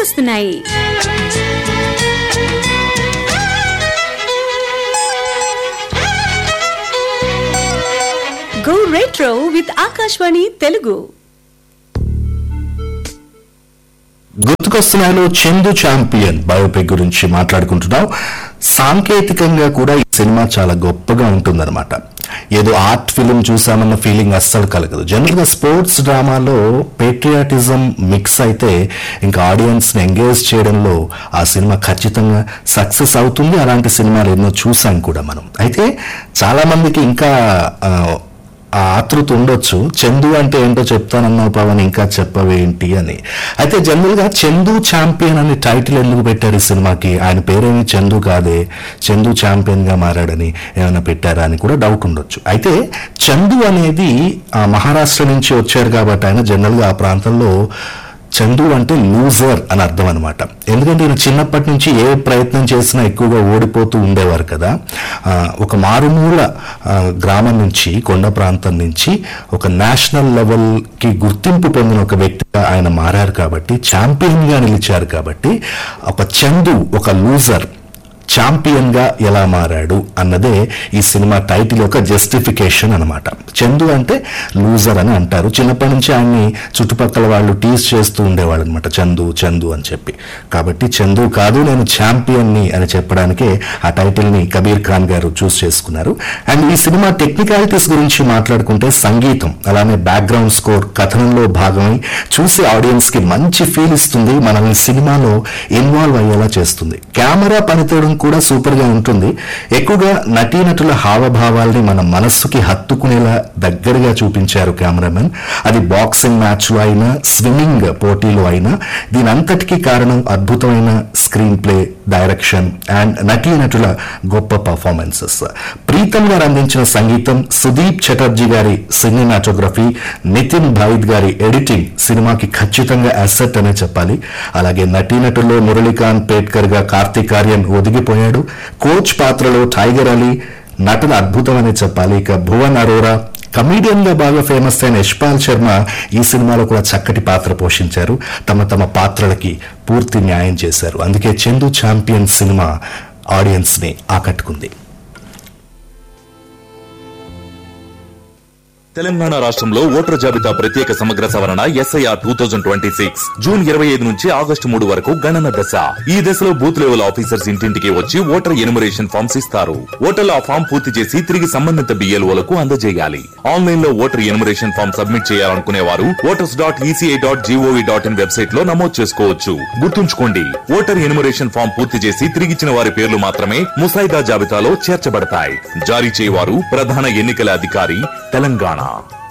గుర్తుకొస్తున్నాయి go retro with Akashvani Telugu గుర్తుకొస్తున్నాయిలో Chandu champion biopic గురించి మాట్లాడుకుంటున్నాం సాంకేతికంగా కూడా ఈ సినిమా చాలా గొప్పగా ఉంటుందన్నమాట ఏదో ఆర్ట్ ఫిలిం చూసామన్న ఫీలింగ్ అస్సలు కలగదు జనరల్ గా స్పోర్ట్స్ డ్రామాలో పేట్రియాటిజం మిక్స్ అయితే ఇంకా ఆడియన్స్ ని ఎంగేజ్ చేయడంలో ఆ సినిమా ఖచ్చితంగా సక్సెస్ అవుతుంది అలాంటి సినిమాలు ఎన్నో చూసాం కూడా మనం అయితే చాలా మందికి ఇంకా ఆ, ఆ ఆతృత ఉండొచ్చు చందు అంటే ఏంటో చెప్తానన్నావు పవన్ ఇంకా చెప్పవేంటి అని అయితే జనరల్ గా చందు ఛాంపియన్ అని టైటిల్ ఎందుకు పెట్టారు ఈ సినిమాకి ఆయన పేరేమి చందు కాదే చందు ఛాంపియన్ గా మారాడని ఏమైనా పెట్టారా అని కూడా డౌట్ ఉండొచ్చు అయితే చందు అనేది ఆ మహారాష్ట్ర నుంచి వచ్చారు కాబట్టి ఆయన జనరల్ గా ఆ ప్రాంతంలో చందు అంటే లూజర్ అని అర్థం అనమాట ఎందుకంటే ఈయన చిన్నప్పటి నుంచి ఏ ప్రయత్నం చేసినా ఎక్కువగా ఓడిపోతూ ఉండేవారు కదా ఆ, ఒక మారుమూల ఆ, గ్రామం నుంచి కొండ ప్రాంతం నుంచి ఒక నేషనల్ లెవెల్ కి గుర్తింపు పొందిన ఒక వ్యక్తిగా ఆయన మారారు కాబట్టి ఛాంపియన్ గా నిలిచారు కాబట్టి ఒక చందు ఒక లూజర్ ఛాంపియన్ గా ఎలా మారాడు అన్నదే ఈ సినిమా టైటిల్ యొక్క జస్టిఫికేషన్ అన్నమాట చందు అంటే లూజర్ అని అంటారు చిన్నప్పటి నుంచి ఆయన్ని చుట్టుపక్కల వాళ్ళు టీజ్ చేస్తూ ఉండేవాళ్ళు అనమాట చందు చందు అని చెప్పి కాబట్టి చందు కాదు నేను ఛాంపియన్ ని అని చెప్పడానికే ఆ టైటిల్ ని కబీర్ ఖాన్ గారు చూస్ చేసుకున్నారు అండ్ ఈ సినిమా టెక్నికాలిటీస్ గురించి మాట్లాడుకుంటే సంగీతం అలానే బ్యాక్గ్రౌండ్ స్కోర్ కథనంలో భాగమై చూసే ఆడియన్స్ కి మంచి ఫీల్ ఇస్తుంది మనల్ని సినిమాలో ఇన్వాల్వ్ అయ్యేలా చేస్తుంది కెమెరా పనితీయడం కూడా సూపర్ గా ఉంటుంది ఎక్కువగా నటీనటుల హావభావాల్ని మన మనస్సుకి హత్తుకునేలా దగ్గరగా చూపించారు కెమెరామెన్ అది బాక్సింగ్ మ్యాచ్ లో అయినా స్విమ్మింగ్ పోటీలో అయినా దీని అంతటికీ కారణం అద్భుతమైన స్క్రీన్ ప్లే డైరెక్షన్ అండ్ నటీనటుల గొప్ప పర్ఫార్మెన్సెస్ ప్రీతం గారు అందించిన సంగీతం సుదీప్ చటర్జీ గారి సినిమాటోగ్రఫీ నితిన్ భాయిద్ గారి ఎడిటింగ్ సినిమాకి ఖచ్చితంగా అసెట్ అనే చెప్పాలి అలాగే నటీనటుల్లో మురళీకాంత్ పేట్కర్ గా కార్తీక్ ఆర్యన్ ఒదిగిపోయాడు కోచ్ పాత్రలో టైగర్ అలీ నటన అద్భుతమనే చెప్పాలి ఇక భువన్ అరోరా కమీడియన్ గా బాగా ఫేమస్ అయిన యశ్పాల్ శర్మ ఈ సినిమాలో కూడా చక్కటి పాత్ర పోషించారు తమ తమ పాత్రలకి పూర్తి న్యాయం చేశారు అందుకే చందు ఛాంపియన్ సినిమా ఆడియన్స్ ని ఆకట్టుకుంది తెలంగాణ రాష్ట్రంలో ఓటర్ జాబితా ప్రత్యేక సమగ్ర సవరణ SIR two thousand twenty six June ఇరవై ఐదు నుంచి ఆగస్టు మూడు వరకు గణన దశ ఈ దశలో బూత్ లెవెల్ ఆఫీసర్స్ ఇంటింటికి వచ్చి ఓటర్ ఎనుమరేషన్ ఫామ్స్ ఇస్తారు ఓటర్లు ఆ ఫామ్ పూర్తి చేసి తిరిగి సంబంధిత బిఎల్ఓలకు అందజేయాలి ఆన్లైన్ లో ఓటర్ ఎనుమరేషన్ ఫామ్ సబ్మిట్ చేయాలనుకునే వారు voters dot ECI dot GOV dot in website లో నమోదు చేసుకోవచ్చు గుర్తుంచుకోండి ఓటర్ ఎనుమరేషన్ ఫామ్ పూర్తి చేసి తిరిగిచ్చిన వారి పేర్లు మాత్రమే ముసాయిదా జాబితాలో చేర్చబడతాయి జారీ చేయవారు ప్రధాన ఎన్నికల అధికారి తెలంగాణ